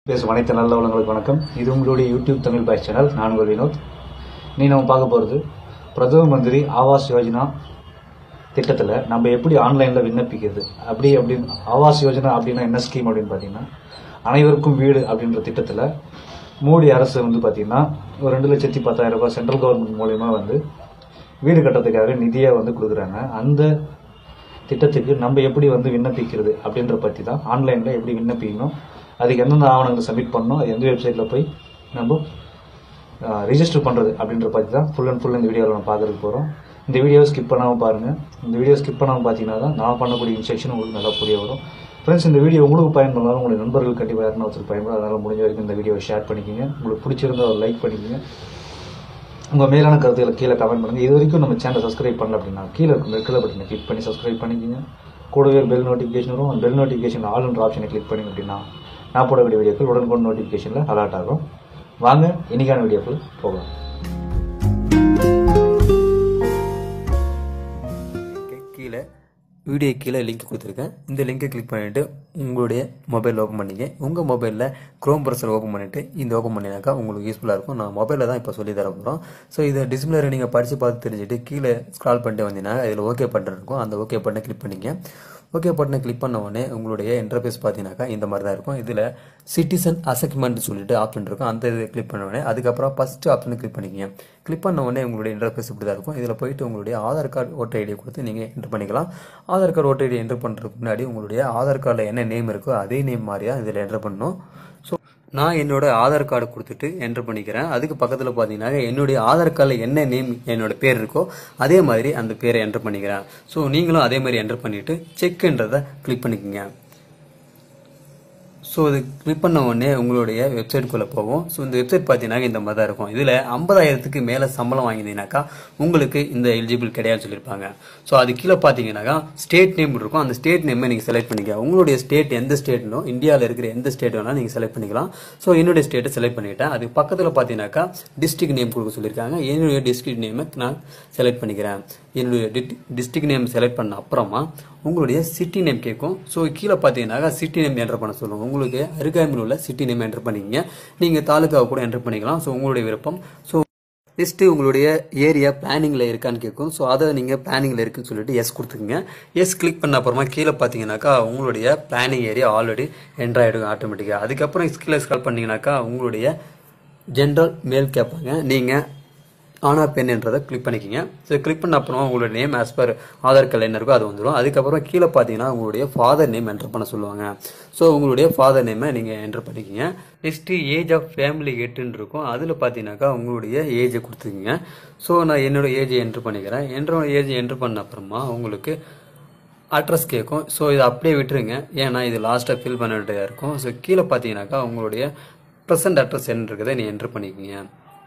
பேசும் அனைத்து நல்ல உள்ளங்களுக்கு வணக்கம் இது உங்களுடைய யூடியூப் தமிழ் பாய்ஸ் சேனல் நான் உங்கள் வினோத் நீ நம்ம பார்க்க போகிறது பிரதம மந்திரி ஆவாஸ் யோஜனா திட்டத்தில் நம்ம எப்படி ஆன்லைனில் விண்ணப்பிக்கிறது அப்படி அப்படின்னு ஆவாஸ் யோஜனா அப்படின்னா என்ன ஸ்கீம் அப்படின்னு பார்த்தீங்கன்னா அனைவருக்கும் வீடு அப்படின்ற திட்டத்தில் மோடி அரசு வந்து பார்த்தீங்கன்னா ஒரு ரெண்டு லட்சத்தி பத்தாயிரம் ரூபாய் சென்ட்ரல் கவர்மெண்ட் மூலயமா வந்து வீடு கட்டுறதுக்காக நிதியை வந்து கொடுக்குறாங்க அந்த திட்டத்துக்கு நம்ம எப்படி வந்து விண்ணப்பிக்கிறது அப்படின்ற பற்றி தான் ஆன்லைனில் எப்படி விண்ணப்பிக்கணும் அதுக்கு எந்தெந்த ஆவணங்களை சப்மிட் பண்ணணும் அது எந்த வெப்சைட்டில் போய் நம்ம ரிஜிஸ்டர் பண்ணுறது அப்படின்ற பற்றி தான் ஃபுல் அண்ட் ஃபுல் இந்த வீடியோவில் நம்ம பார்க்கறதுக்கு போகிறோம் இந்த வீடியோவை ஸ்கிப் பண்ணாமல் பாருங்கள் இந்த வீடியோ ஸ்கிப் பண்ணாமல் பார்த்தீங்கன்னா தான் நான் பண்ணக்கூடிய இன்ஸ்ட்ரக்ஷன் உங்களுக்கு நல்லா புரிய வரும் ஃப்ரெண்ட்ஸ் இந்த வீடியோ உங்களுக்கு பயன்படலாம் உங்களுடைய நண்பர்கள் கண்டிப்பாக யாருன்னா ஒருத்தர் பயன்படும் அதனால் முடிஞ்ச வரைக்கும் இந்த வீடியோவை ஷேர் பண்ணிக்கோங்க உங்களுக்கு பிடிச்சிருந்தா ஒரு லைக் பண்ணிக்கோங்க உங்கள் மேலான கருத்துக்களை கீழே கமெண்ட் பண்ணுங்கள் இது வரைக்கும் நம்ம சேனலை சப்ஸ்கிரைப் பண்ணல அப்படின்னா கீழே இருக்கும் ரெட் கலர் பட்டனை கிளிக் பண்ணி சப்ஸ்கிரைப் பண்ணிக்கோங்க கூடவே பெல் நோட்டிஃபிகேஷன் வரும் அந்த பெல் நோட்டிஃபிகேஷன் ஆல்ன்ற ஆப்ஷனை கிளிக் பண்ணி அப்படின்னா நான் போடக்கூடிய வீடியோக்கள் உடனுக்குடன் நோட்டிஃபிகேஷனில் அலர்ட் ஆகும் வாங்க இன்னைக்கான வீடியோக்குள் போகலாம் லிங்க்கு கீழே வீடியோ கீழே லிங்க் கொடுத்துருக்கேன் இந்த லிங்கை கிளிக் பண்ணிவிட்டு உங்களுடைய மொபைல் ஓப்பன் பண்ணிங்க உங்கள் மொபைலில் க்ரோம் ப்ரௌசர் ஓப்பன் பண்ணிவிட்டு இந்த ஓப்பன் பண்ணினாக்கா உங்களுக்கு யூஸ்ஃபுல்லாக இருக்கும் நான் மொபைலில் தான் இப்போ சொல்லி தர போகிறோம் ஸோ இதை டிஸ்பிளேல நீங்கள் படித்து பார்த்து தெரிஞ்சுட்டு கீழே ஸ்க்ரால் பண்ணிட்டு வந்தீங்கன்னா இதில் ஓகே பட்டன் இருக்கும் அந்த ஓகே பட்டனை கிளிக் பண்ணிங்க ஓகே பட்டனை கிளிக் பண்ண உடனே உங்களுடைய இன்டர்ஃபேஸ் பார்த்தீங்கன்னாக்கா இந்த மாதிரி தான் இருக்கும் இதில் சிட்டிசன் அசெக்மெண்ட் சொல்லிட்டு ஆப்ஷன் இருக்கும் அந்த இதை கிளிக் பண்ண உடனே அதுக்கப்புறம் ஃபஸ்ட்டு ஆப்ஷனை கிளிக் பண்ணிக்கங்க கிளிக் பண்ண உடனே உங்களுடைய இன்டர்ஃபேஸ் இப்படி தான் இருக்கும் இதில் போயிட்டு உங்களுடைய ஆதார் கார்டு ஓட்டர் ஐடியை கொடுத்து நீங்கள் என்ட்ரு பண்ணிக்கலாம் Aadhaar card voter ID entry பண்ணுறதுக்கு முன்னாடி உங்களுடைய ஆதார் கார்டில் என்ன நேம் இருக்கோ அதே நேம் மாதிரியா இதில் என்ட்ரு பண்ணணும் ஸோ நான் என்னோட ஆதார் கார்டு கொடுத்துட்டு என்ட்ரு பண்ணிக்கிறேன் அதுக்கு பக்கத்தில் பார்த்தீங்கன்னா என்னுடைய ஆதார் கார்டில் என்ன நேம் என்னோட பேர் இருக்கோ அதே மாதிரி அந்த பேரை என்ட்ரு பண்ணிக்கிறேன் ஸோ நீங்களும் அதே மாதிரி என்ட்ரு பண்ணிவிட்டு செக்ன்றதை கிளிக் பண்ணிக்கோங்க ஸோ இது கிளிக் பண்ண உடனே உங்களுடைய வெப்சைட்டுக்குள்ளே போவோம் ஸோ இந்த வெப்சைட் பார்த்தீங்கன்னா இந்த மாதிரி தான் இருக்கும் இதில் ஐம்பதாயிரத்துக்கு மேலே சம்பளம் வாங்கினீங்கன்னாக்கா உங்களுக்கு இந்த எலிஜிபிள் கிடையாதுன்னு சொல்லியிருப்பாங்க ஸோ அது கீழே பார்த்தீங்கன்னாக்கா ஸ்டேட் நேம் இருக்கும் அந்த ஸ்டேட் நேமை நீங்கள் செலக்ட் பண்ணிக்க உங்களுடைய ஸ்டேட் எந்த ஸ்டேட்னோ இந்தியாவில் இருக்கிற எந்த ஸ்டேட் வேணாலும் நீங்கள் செலக்ட் பண்ணிக்கலாம் ஸோ என்னுடைய ஸ்டேட்டை செலக்ட் பண்ணிக்கிட்டேன் அதுக்கு பக்கத்தில் பார்த்தீங்கன்னாக்கா டிஸ்ட்ரிக்ட் நேம் கொடுக்க சொல்லியிருக்காங்க என்னுடைய டிஸ்ட்ரிக்ட் நேமை நான் செலக்ட் பண்ணிக்கிறேன் என்னுடைய டிஸ்ட்ரிக்ட் நேம் செலக்ட் பண்ண அப்புறமா உங்களுடைய சிட்டி நேம் கேட்கும் ஸோ கீழே பார்த்தீங்கன்னாக்கா சிட்டி நேம் என்டர் பண்ண சொல்லுவோம் உங்களுக்கு அருகாமையில் உள்ள சிட்டி நேம் என்டர் பண்ணிக்கங்க நீங்கள் தாலுக்காவை கூட என்டர் பண்ணிக்கலாம் ஸோ உங்களுடைய விருப்பம் ஸோ நெக்ஸ்ட்டு உங்களுடைய ஏரியா பிளானிங்கில் இருக்கான்னு கேட்கும் ஸோ அதை நீங்கள் பிளானிங்கில் இருக்குன்னு சொல்லிட்டு எஸ் கொடுத்துக்குங்க எஸ் கிளிக் பண்ண அப்புறமா கீழே பார்த்தீங்கன்னாக்கா உங்களுடைய பிளானிங் ஏரியா ஆல்ரெடி என்ட்ரு ஆகிடும் ஆட்டோமேட்டிக்காக அதுக்கப்புறம் கீழே ஸ்கால் பண்ணிங்கனாக்கா உங்களுடைய ஜென்ரல் மேல் கேட்பாங்க நீங்கள் ஆனா பெண்ன்றதை கிளிக் பண்ணிக்கிங்க ஸோ கிளிக் பண்ண அப்புறமா உங்களோட நேம் ஆஸ் பர் ஆதார் கார்டில் என்ன இருக்கோ அது வந்துடும் அதுக்கப்புறம் கீழே பார்த்தீங்கன்னா உங்களுடைய ஃபாதர் நேம் என்டர் பண்ண சொல்லுவாங்க ஸோ உங்களுடைய ஃபாதர் நேமை நீங்கள் என்டர் பண்ணிக்கிங்க நெக்ஸ்ட்டு ஏஜ் ஆஃப் ஃபேமிலி எட்டுன்னு இருக்கும் அதில் பார்த்தீங்கன்னாக்கா உங்களுடைய ஏஜை கொடுத்துக்கிங்க ஸோ நான் என்னோட ஏஜை என்ட்ரு பண்ணிக்கிறேன் என்னோட ஏஜ் என்ட்ரு பண்ண அப்புறமா உங்களுக்கு அட்ரஸ் கேட்கும் ஸோ இதை அப்படியே விட்டுருங்க ஏன்னா இது லாஸ்ட்டாக ஃபில் பண்ண வேண்டியதாக இருக்கும் ஸோ கீழே பார்த்தீங்கன்னாக்கா உங்களுடைய ப்ரெசன்ட் அட்ரஸ் என்ன இருக்கிறத நீ என்ட்ரு பண்ணிக்கிங்க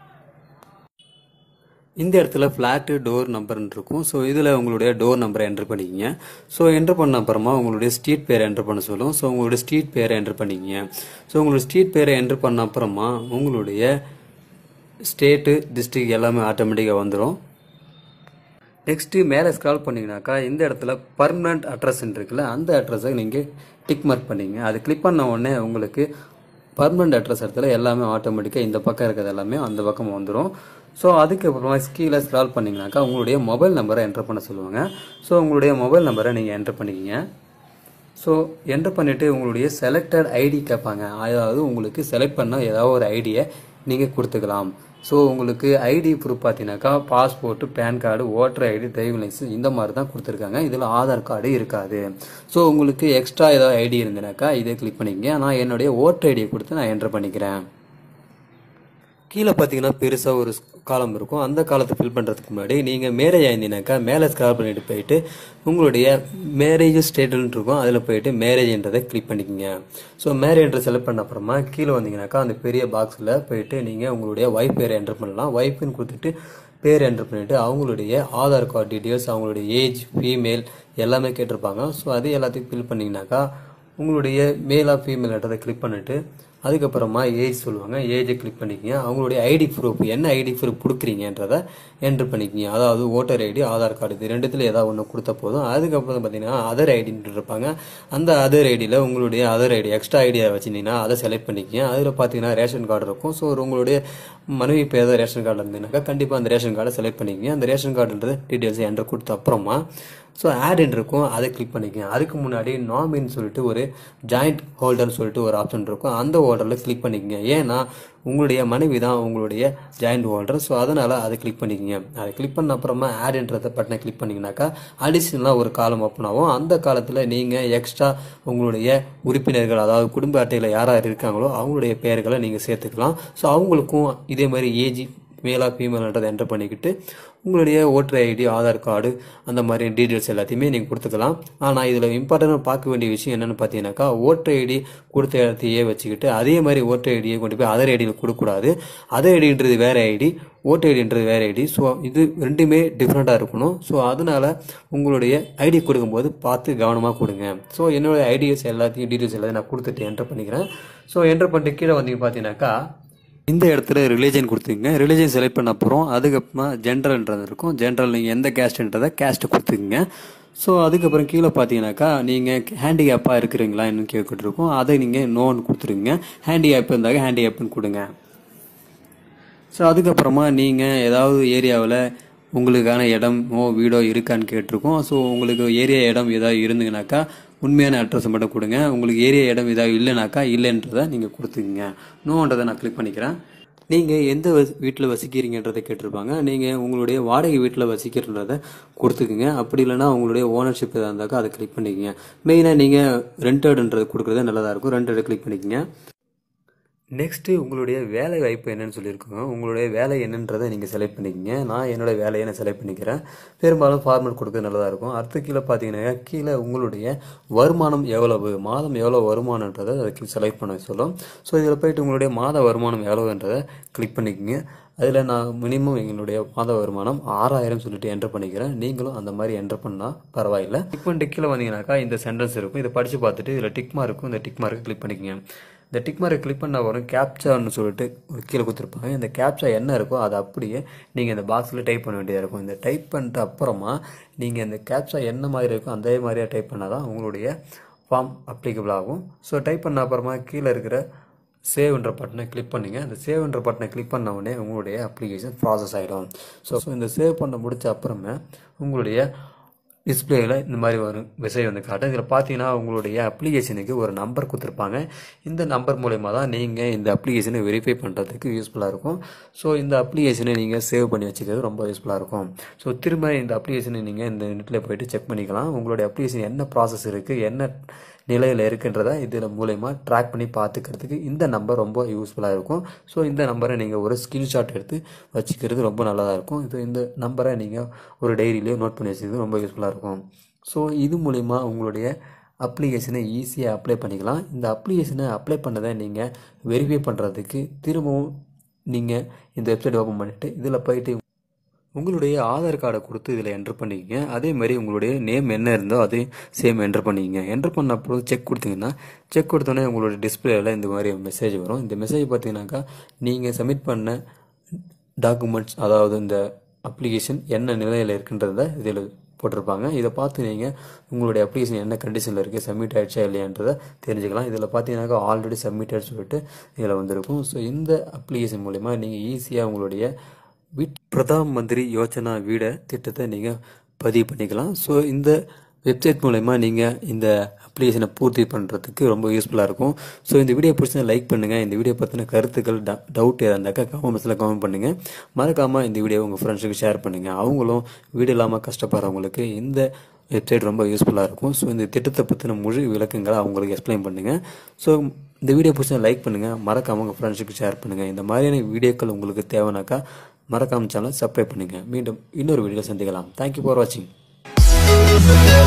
இந்த இடத்துல ஃப்ளாட்டு டோர் நம்பர்னு இருக்கும் ஸோ இதில் உங்களுடைய டோர் நம்பரை என்ட்ரு பண்ணிக்கிங்க ஸோ என்ட்ரு பண்ண அப்புறமா உங்களுடைய ஸ்ட்ரீட் பேரை என்ட்ரு பண்ண சொல்லும் ஸோ உங்களுடைய ஸ்ட்ரீட் பேரை என்ட்ரு பண்ணிக்கிங்க ஸோ உங்களுடைய ஸ்ட்ரீட் பேரை என்ட்ரு பண்ண அப்புறமா உங்களுடைய ஸ்டேட்டு டிஸ்ட்ரிக்ட் எல்லாமே ஆட்டோமேட்டிக்காக வந்துடும் நெக்ஸ்ட்டு மேலே ஸ்க்ரால் பண்ணிங்கனாக்கா இந்த இடத்துல பர்மனண்ட் அட்ரஸ் இருக்குல்ல அந்த அட்ரஸை நீங்கள் டிக் மார்க் பண்ணிங்க அது கிளிக் பண்ண உடனே உங்களுக்கு பர்மனண்ட் அட்ரஸ் இடத்துல எல்லாமே ஆட்டோமேட்டிக்காக இந்த பக்கம் இருக்கிறது எல்லாமே அந்த பக்கம் வந்துடும் ஸோ அதுக்கப்புறமா கீழே ஸ்க்ரால் பண்ணிங்கனாக்கா உங்களுடைய மொபைல் நம்பரை என்டர் பண்ண சொல்லுவாங்க ஸோ உங்களுடைய மொபைல் நம்பரை நீங்கள் என்டர் பண்ணிக்கிங்க ஸோ என்டர் பண்ணிவிட்டு உங்களுடைய செலக்டட் ஐடி கேட்பாங்க அதாவது உங்களுக்கு செலக்ட் பண்ண ஏதாவது ஒரு ஐடியை நீங்கள் கொடுத்துக்கலாம் ஸோ உங்களுக்கு ஐடி ப்ரூஃப் பார்த்தீங்கன்னாக்கா passport PAN card voter ID driving licence இந்த மாதிரி தான் கொடுத்துருக்காங்க இதில் ஆதார் கார்டு இருக்காது ஸோ உங்களுக்கு எக்ஸ்ட்ரா ஏதாவது ஐடி இருந்ததுனாக்கா இதை கிளிக் பண்ணிக்கங்க நான் என்னுடைய ஓட்டர் ஐடியை கொடுத்து நான் என்டர் பண்ணிக்கிறேன் கீழே பார்த்தீங்கன்னா பெருசாக ஒரு காலம் இருக்கும் அந்த காலத்தை ஃபில் பண்ணுறதுக்கு முன்னாடி நீங்கள் மேரேஜ் ஆயிருந்தீங்கனாக்கா மேலே ஸ்க்ரால் பண்ணிட்டு போயிட்டு உங்களுடைய மேரேஜ் ஸ்டேட்டல்னு இருக்கும் அதில் போயிட்டு மேரேஜ்ன்றதை கிளிக் பண்ணிக்கோங்க ஸோ மேரேஜ்ன்ற செலக்ட் பண்ண அப்புறமா கீழே வந்தீங்கன்னாக்கா அந்த பெரிய பாக்ஸில் போயிட்டு நீங்கள் உங்களுடைய ஒய்ஃப் பேரை என்டர் பண்ணலாம் ஒய்ஃப்னு கொடுத்துட்டு பேர் என்டர் பண்ணிவிட்டு அவங்களுடைய ஆதார் கார்டு டீட்டெயில்ஸ் அவங்களுடைய ஏஜ் ஃபீமேல் எல்லாமே கேட்டிருப்பாங்க ஸோ அது எல்லாத்தையும் ஃபில் பண்ணிங்கனாக்கா உங்களுடைய மேலாக ஃபீமேல்ன்றதை கிளிக் பண்ணிவிட்டு அதுக்கப்புறமா ஏஜ் சொல்லுவாங்க ஏஜை கிளிக் பண்ணிக்கங்க அவங்களுடைய ஐடி ப்ரூஃப் என்ன ஐடி ப்ரூஃப் கொடுக்குறீங்கன்றத என்ட்ரு பண்ணிக்கங்க அதாவது ஓட்டர் ஐடி ஆதார் கார்டு இது ரெண்டுத்துல ஏதாவது ஒன்று கொடுத்த போதும் அதுக்கப்புறம் பார்த்தீங்கன்னா அதர் ஐடின்னு இருப்பாங்க அந்த அதர் ஐடியில் உங்களுடைய அதர் ஐடி எக்ஸ்ட்ரா ஐடியா வச்சிருந்தீங்கன்னா அதை செலக்ட் பண்ணிக்கங்க அதில் பார்த்தீங்கன்னா ரேஷன் கார்டு இருக்கும் ஸோ உங்களுடைய மனைவி பேர் ஏதாவது ரேஷன் கார்டு இருந்ததுனாக்கா கண்டிப்பாக அந்த ரேஷன் கார்டை செலக்ட் பண்ணிக்கங்க அந்த ரேஷன் கார்டுன்றது டீட்டெயில்ஸ் என்ட்ரு கொடுத்த அப்புறமா ஸோ ஆட் இருக்கும் அதை கிளிக் பண்ணிக்கங்க அதுக்கு முன்னாடி நாமின்னு சொல்லிட்டு ஒரு ஜாயிண்ட் ஹோல்டர்னு சொல்லிட்டு ஒரு ஆப்ஷன் இருக்கும் அந்த ஹோல்டரில் கிளிக் பண்ணிக்கங்க ஏன்னா உங்களுடைய மனைவி தான் உங்களுடைய ஜாயிண்ட் ஹோல்டர் ஸோ அதனால் அதை கிளிக் பண்ணிக்கங்க அதை கிளிக் பண்ண அப்புறமா ஆட்ன்றத பட்டனை கிளிக் பண்ணிங்கனாக்கா அடிஷ்னலாக ஒரு காலம் ஓப்பன் ஆகும் அந்த காலத்தில் நீங்கள் எக்ஸ்ட்ரா உங்களுடைய உறுப்பினர்கள் அதாவது குடும்ப அட்டையில் யார் யார் இருக்காங்களோ அவங்களுடைய பெயர்களை நீங்கள் சேர்த்துக்கலாம் ஸோ அவங்களுக்கும் இதே மாதிரி ஏஜி மேலா ஃபீமேல்ன்றதை என்டர் பண்ணிக்கிட்டு உங்களுடைய ஓட்டர் ஐடி ஆதார் கார்டு அந்த மாதிரி டீட்டெயில்ஸ் எல்லாத்தையுமே நீங்கள் கொடுத்துக்கலாம் ஆனால் இதில் இம்பார்ட்டண்டாக பார்க்க வேண்டிய விஷயம் என்னென்னு பார்த்தீங்கன்னாக்கா ஓட்டர் ஐடி கொடுத்த இடத்தையே வச்சுக்கிட்டு அதே மாதிரி ஓட்டர் ஐடியை கொண்டு போய் அதர் ஐடியில் கொடுக்கக்கூடாது அதர் ஐடின்றது வேறு ஐடி ஓட்டர் ஐடின்றது வேறு ஐடி ஸோ இது ரெண்டுமே டிஃப்ரெண்ட்டாக இருக்கணும் ஸோ அதனால் உங்களுடைய ஐடி கொடுக்கும்போது பார்த்து கவனமாக கொடுங்க ஸோ என்னோட ஐடிஎஸ் எல்லாத்தையும் டீட்டெயில்ஸ் எல்லாத்தையும் நான் கொடுத்துட்டு என்டர் பண்ணிக்கிறேன் ஸோ என்டர் பண்ணிட்டு கீழே வந்தீங்க பார்த்தீங்கன்னாக்கா இந்த இடத்துல ரிலீஜன் கொடுத்துக்குங்க ரிலீஜன் செலக்ட் பண்ண அப்புறம் அதுக்கப்புறமா ஜென்ரல்ன்றது இருக்கும் ஜென்ரல் நீங்கள் எந்த கேஸ்ட்ன்றதை கேஸ்ட் கொடுத்துக்குங்க ஸோ அதுக்கப்புறம் கீழே பார்த்தீங்கன்னாக்கா நீங்கள் ஹேண்டிகேப்பாக இருக்கிறீங்களா என்னன்னு கேட்கிட்டு அதை நீங்கள் நோன்னு கொடுத்துருங்க ஹேண்டிகேப் இருந்தாக்க ஹேண்டிகேப்னு கொடுங்க ஸோ அதுக்கப்புறமா நீங்கள் ஏதாவது ஏரியாவில் உங்களுக்கான இடமோ வீடோ இருக்கான்னு கேட்டிருக்கோம் ஸோ உங்களுக்கு ஏரியா இடம் ஏதாவது இருந்துங்கனாக்கா உண்மையான அட்ரஸ் மட்டும் கொடுங்க உங்களுக்கு ஏரியா இடம் ஏதாவது இல்லைனாக்கா இல்லைன்றதை நீங்கள் கொடுத்துக்குங்க நோன்றதை நான் கிளிக் பண்ணிக்கிறேன் நீங்கள் எந்த வீட்டில் வசிக்கிறீங்கன்றதை கேட்டிருப்பாங்க நீங்கள் உங்களுடைய வாடகை வீட்டில் வசிக்கிறன்றதை கொடுத்துக்குங்க அப்படி இல்லைன்னா உங்களுடைய ஓனர்ஷிப் எதாக இருந்தாக்கா அதை கிளிக் பண்ணிக்கங்க மெயினாக நீங்கள் ரெண்டடுன்றது கொடுக்குறது நல்லதாக இருக்கும் ரெண்டடு கிளிக் பண்ணிக்கங்க நெக்ஸ்ட்டு உங்களுடைய வேலை வாய்ப்பு என்னன்னு சொல்லியிருக்கோங்க உங்களுடைய வேலை என்னன்றதை நீங்கள் செலக்ட் பண்ணிக்கங்க நான் என்னோட வேலையை நான் செலக்ட் பண்ணிக்கிறேன் பெரும்பாலும் ஃபார்மல் கொடுக்க நல்லதாக இருக்கும் அடுத்த கீழே பார்த்தீங்கன்னா கீழே உங்களுடைய வருமானம் எவ்வளவு மாதம் எவ்வளோ வருமானன்றதை அதை செலக்ட் பண்ண சொல்லும் ஸோ இதில் போயிட்டு உங்களுடைய மாத வருமானம் எவ்வளவுன்றதை கிளிக் பண்ணிக்கோங்க அதில் நான் மினிமம் எங்களுடைய மாத வருமானம் ஆறாயிரம் சொல்லிட்டு என்டர் பண்ணிக்கிறேன் நீங்களும் அந்த மாதிரி என்டர் பண்ணால் பரவாயில்ல டிக் பண்ணிட்டு கீழே வந்தீங்கன்னாக்கா இந்த சென்டென்ஸ் இருக்கும் இதை படித்து பார்த்துட்டு இதில் டிக் மார்க் இருக்கும் இந்த டிக் மார்க்கை கிளிக் பண்ணிக்கங்க இந்த டிக் மார்க்கை கிளிக் பண்ண வரும் கேப்சான்னு சொல்லிட்டு ஒரு கீழே கொடுத்துருப்பாங்க இந்த கேப்சா என்ன இருக்கோ அதை அப்படியே நீங்கள் இந்த பாக்ஸில் டைப் பண்ண வேண்டியதாக இருக்கும் இந்த டைப் பண்ணிட்டு அப்புறமா நீங்கள் இந்த கேப்சா என்ன மாதிரி இருக்கோ அதே மாதிரியே டைப் பண்ணால் தான் உங்களுடைய ஃபார்ம் அப்ளிகபிள் ஆகும் ஸோ டைப் பண்ண அப்புறமா கீழே இருக்கிற சேவ்ன்ற பட்டனை கிளிக் பண்ணுங்க அந்த சேவ்ன்ற பட்டனை கிளிக் பண்ண உடனே உங்களுடைய அப்ளிகேஷன் ப்ராசஸ் ஆகிடும் ஸோ இந்த சேவ் பண்ண முடிச்ச அப்புறமே உங்களுடைய டிஸ்பிளேயில் இந்த மாதிரி வரும் மெசேஜ் வந்து காட்டும் இதில் பார்த்தீங்கன்னா உங்களுடைய அப்ளிகேஷனுக்கு ஒரு நம்பர் கொடுத்துருப்பாங்க இந்த நம்பர் மூலயமா தான் நீங்கள் இந்த அப்ளிகேஷனை வெரிஃபை பண்ணுறதுக்கு யூஸ்ஃபுல்லாக இருக்கும் ஸோ இந்த அப்ளிகேஷனை நீங்கள் சேவ் பண்ணி வச்சுக்கிறது ரொம்ப யூஸ்ஃபுல்லாக இருக்கும் ஸோ திரும்ப இந்த அப்ளிகேஷனை நீங்கள் இந்த நெட்டில் போயிட்டு செக் பண்ணிக்கலாம் உங்களுடைய அப்ளிகேஷன் என்ன ப்ராசஸ் இருக்குது என்ன நிலையில் இருக்குன்றதை இதில் மூலயமா ட்ராக் பண்ணி பார்த்துக்கிறதுக்கு இந்த நம்பர் ரொம்ப யூஸ்ஃபுல்லாக இருக்கும் ஸோ இந்த நம்பரை நீங்கள் ஒரு ஸ்க்ரீன்ஷாட் எடுத்து வச்சுக்கிறது ரொம்ப நல்லதாக இருக்கும் இது இந்த நம்பரை நீங்கள் ஒரு டைரியிலேயோ நோட் பண்ணி வச்சுக்கிறது ரொம்ப யூஸ்ஃபுல்லாக இருக்கும் ஸோ இது மூலிமா உங்களுடைய அப்ளிகேஷனை ஈஸியாக அப்ளை பண்ணிக்கலாம் இந்த அப்ளிகேஷனை அப்ளை பண்ணதை நீங்கள் வெரிஃபை பண்ணுறதுக்கு திரும்பவும் நீங்கள் இந்த வெப்சைட் ஓப்பன் பண்ணிவிட்டு இதில் போயிட்டு உங்களுடைய ஆதார் கார்டை கொடுத்து இதில் என்ட்ரு பண்ணிக்கங்க அதே மாதிரி உங்களுடைய நேம் என்ன இருந்தோ அதையும் சேம் என்ட்ரு பண்ணிக்கங்க என்ட்ரு பண்ண அப்புறம் செக் கொடுத்தீங்கன்னா செக் கொடுத்தோன்னே உங்களுடைய டிஸ்பிளேல இந்த மாதிரி மெசேஜ் வரும் இந்த மெசேஜ் பார்த்தீங்கன்னாக்கா நீங்கள் சப்மிட் பண்ண டாக்குமெண்ட்ஸ் அதாவது இந்த அப்ளிகேஷன் என்ன நிலையில் இருக்குன்றத இதில் போட்டிருப்பாங்க இதை பார்த்து நீங்கள் உங்களுடைய அப்ளிகேஷன் என்ன கண்டிஷனில் இருக்குது சப்மிட் ஆயிடுச்சா இல்லையான்றதை தெரிஞ்சுக்கலாம் இதில் பார்த்தீங்கன்னாக்கா ஆல்ரெடி சப்மிட்டட் சொல்லிட்டு இதில் வந்திருக்கும் ஸோ இந்த அப்ளிகேஷன் மூலிமா நீங்கள் ஈஸியாக உங்களுடைய வீட் பிரதான் மந்திரி யோஜனா வீட திட்டத்தை நீங்கள் பதிவு பண்ணிக்கலாம் ஸோ இந்த வெப்சைட் மூலயமா நீங்கள் இந்த அப்ளிகேஷனை பூர்த்தி பண்ணுறதுக்கு ரொம்ப யூஸ்ஃபுல்லாக இருக்கும் ஸோ இந்த வீடியோ பிடிச்சா லைக் பண்ணுங்கள் இந்த வீடியோ பற்றின கருத்துக்கள் டவுட் ஏதாவது இருந்தாக்கா கமெண்ட்ஸில் கமெண்ட் பண்ணுங்கள் மறக்காமல் இந்த வீடியோ உங்கள் ஃப்ரெண்ட்ஸுக்கு ஷேர் பண்ணுங்கள் அவங்களும் வீடு இல்லாமல் கஷ்டப்படுறவங்களுக்கு இந்த வெப்சைட் ரொம்ப யூஸ்ஃபுல்லாக இருக்கும் ஸோ இந்த திட்டத்தை பற்றின முழு விளக்கங்களை அவங்களுக்கு எக்ஸ்பிளைன் பண்ணுங்கள் ஸோ இந்த வீடியோ பிடிச்சா லைக் பண்ணுங்கள் மறக்காமல் உங்கள் ஃப்ரெண்ட்ஸுக்கு ஷேர் பண்ணுங்கள் இந்த மாதிரியான வீடியோக்கள் உங்களுக்கு தேவைனாக்கா மறக்காம சேனல் சப்ஸ்கிரைப் பண்ணுங்கள் மீண்டும் இன்னொரு வீடியோவில் சந்திக்கலாம் தேங்க்யூ ஃபார் வாட்சிங்